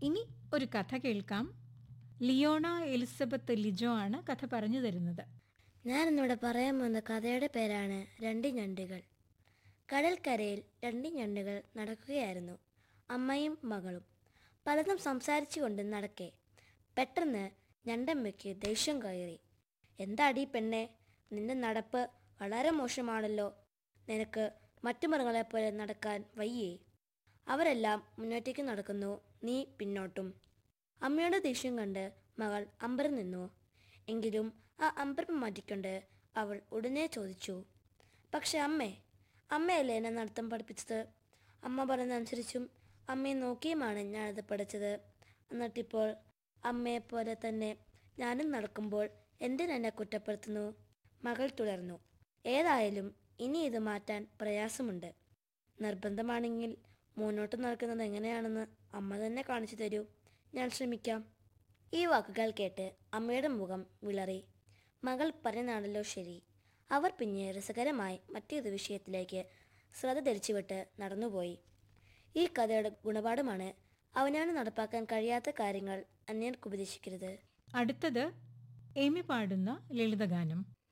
ഇനി ഒരു കഥ കേൾക്കാം ലിയോണ എലിസബത്ത് ലിജോ ആണ് കഥ പറഞ്ഞു തരുന്നത് ഞാൻ ഇന്നിവിടെ പറയാൻ പോകുന്ന കഥയുടെ പേരാണ് രണ്ട് ഞണ്ടുകൾ കടൽക്കരയിൽ രണ്ട് ഞണ്ടുകൾ നടക്കുകയായിരുന്നു അമ്മയും മകളും പലതും സംസാരിച്ചുകൊണ്ട് നടക്കെ പെട്ടെന്ന് ഞണ്ടമ്മയ്ക്ക് ദേഷ്യം കയറി എന്താടി പെണ്ണെ നിന്റെ നടപ്പ് വളരെ മോശമാണല്ലോ നിനക്ക് മറ്റു മൃഗങ്ങളെപ്പോലെ നടക്കാൻ വയ്യേ അവരെല്ലാം മുന്നോട്ടേക്ക് നടക്കുന്നു നീ പിന്നോട്ടും അമ്മയുടെ ദേഷ്യം കണ്ട് മകൾ അമ്പരം നിന്നു എങ്കിലും ആ അമ്പരം മാറ്റിക്കൊണ്ട് അവൾ ഉടനെ ചോദിച്ചു പക്ഷെ അമ്മേ അമ്മയല്ലേ എന്നെ നടത്തം പഠിപ്പിച്ചത് അമ്മ പറയുന്നതനുസരിച്ചും അമ്മയെ നോക്കിയുമാണ് ഞാനത് പഠിച്ചത് എന്നിട്ടിപ്പോൾ അമ്മയെപ്പോലെ തന്നെ ഞാനും നടക്കുമ്പോൾ എന്തിനെന്നെ കുറ്റപ്പെടുത്തുന്നു മകൾ തുടർന്നു ഏതായാലും ഇനി ഇത് മാറ്റാൻ പ്രയാസമുണ്ട് നിർബന്ധമാണെങ്കിൽ മുന്നോട്ട് നടക്കുന്നത് എങ്ങനെയാണെന്ന് അമ്മ തന്നെ കാണിച്ചു തരൂ ഞാൻ ശ്രമിക്കാം ഈ വാക്കുകൾ കേട്ട് അമ്മയുടെ മുഖം വിളറി മകൾ പറയുന്നതാണല്ലോ ശരി അവർ പിന്നെ രസകരമായി മറ്റേത് വിഷയത്തിലേക്ക് ശ്രദ്ധ ധരിച്ചുവിട്ട് നടന്നുപോയി ഈ കഥയുടെ ഗുണപാഠമാണ് അവനാണ് നടപ്പാക്കാൻ കഴിയാത്ത കാര്യങ്ങൾ അന്യർക്ക് ഉപദേശിക്കരുത് അടുത്തത് എമി പാടുന്ന ലളിതഗാനം